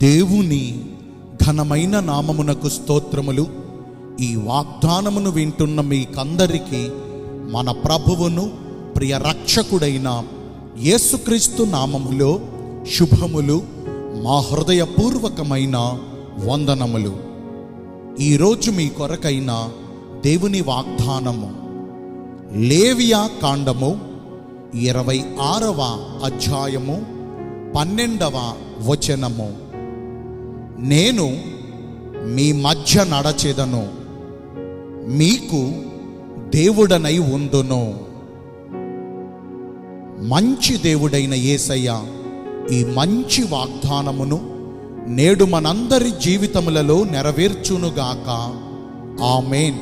దేవుని ఘనమైన నామమునకు స్తోత్రములు ఈ వాగ్దానమును వింటున్న మీకందరికీ మన ప్రభువును ప్రియ రక్షకుడైన యేసుక్రీస్తు నామములో శుభములు మా హృదయపూర్వకమైన వందనములు ఈరోజు మీ కొరకైన దేవుని వాగ్దానము లేవియా కాండము ఇరవై ఆరవ అధ్యాయము పన్నెండవ వచనము నేను మీ మధ్య నడచెదను మీకు దేవుడనై ఉందును మంచి దేవుడైన యేసయ్య ఈ మంచి వాగ్దానమును నేడు మనందరి జీవితములలో నెరవేర్చునుగాక ఆమెన్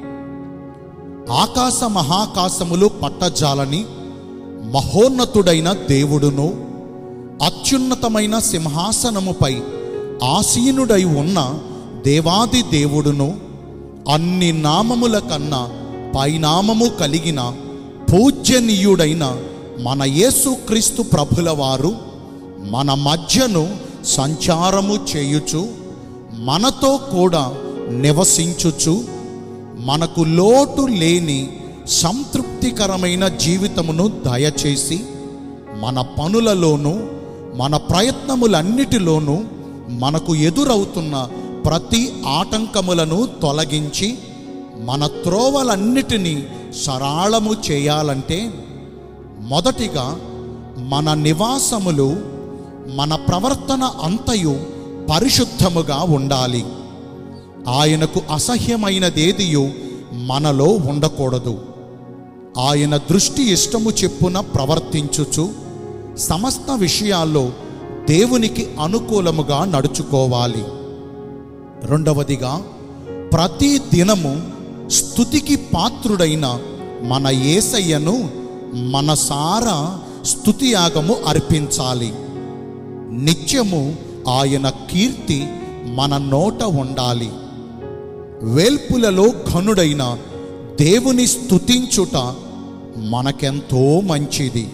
ఆకాశ మహాకాశములు పట్టజాలని మహోన్నతుడైన దేవుడును అత్యున్నతమైన సింహాసనముపై ఆసీనుడై ఉన్న దేవాది దేవుడును అన్ని నామముల కన్నా పైనామము కలిగిన పూజ్యనీయుడైన మన యేసుక్రీస్తు ప్రభుల వారు మన మధ్యను సంచారము చేయుచు మనతో కూడా నివసించుచు మనకు లోటు లేని సంతృప్తికరమైన జీవితమును దయచేసి మన పనులలోనూ మన ప్రయత్నములన్నిటిలోనూ మనకు ఎదురవుతున్న ప్రతి ఆటంకములను తొలగించి మన త్రోవలన్నిటినీ సరాళము చేయాలంటే మొదటిగా మన నివాసములు మన ప్రవర్తన అంతయు పరిశుద్ధముగా ఉండాలి ఆయనకు అసహ్యమైనదేదియు మనలో ఉండకూడదు ఆయన దృష్టి ఇష్టము చెప్పున ప్రవర్తించుచు సమస్త విషయాల్లో దేవునికి అనుకూలముగా నడుచుకోవాలి రెండవదిగా ప్రతి దినము స్థుతికి పాత్రుడైన మన యేసయ్యను మనసారా స్థుతియాగము అర్పించాలి నిత్యము ఆయన కీర్తి మన నోట ఉండాలి వేల్పులలో ఘనుడైన దేవుని స్తుతించుట మనకెంతో మంచిది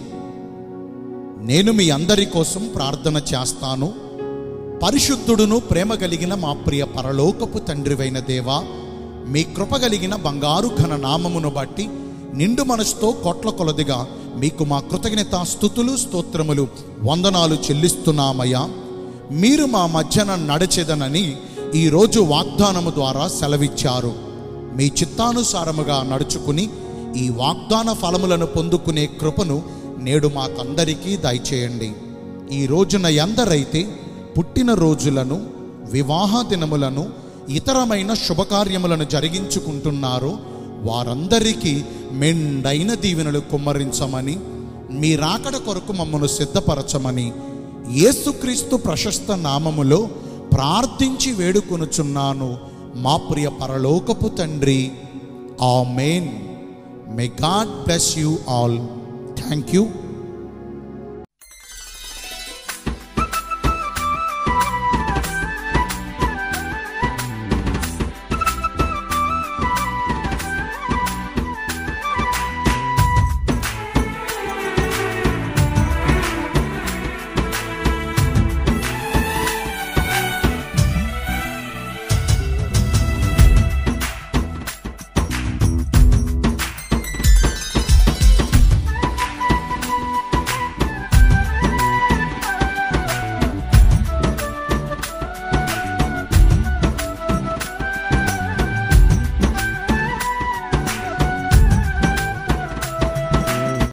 నేను మీ అందరి కోసం ప్రార్థన చేస్తాను పరిశుద్ధుడును ప్రేమ కలిగిన మా ప్రియ పరలోకపు తండ్రివైన దేవా మీ కృప కలిగిన బంగారు ఘన నామమును బట్టి నిండు మనసుతో కోట్ల కొలదిగా మీకు మా కృతజ్ఞత స్థుతులు స్తోత్రములు వందనాలు చెల్లిస్తున్నామయ్యా మీరు మా మధ్యన నడిచెదనని ఈరోజు వాగ్దానము ద్వారా సెలవిచ్చారు మీ చిత్తానుసారముగా నడుచుకుని ఈ వాగ్దాన ఫలములను పొందుకునే కృపను నేడు మాకందరికీ దయచేయండి ఈ రోజున ఎందరైతే పుట్టిన రోజులను వివాహ దినములను ఇతరమైన శుభకార్యములను జరిగించుకుంటున్నారో వారందరికీ మెండైన దీవెనలు కుమ్మరించమని మీ రాకడ కొరకు మమ్మను సిద్ధపరచమని యేసుక్రీస్తు ప్రశస్త నామములో ప్రార్థించి వేడుకొనుచున్నాను మా ప్రియ పరలోకపు తండ్రి amen may God bless you all thank you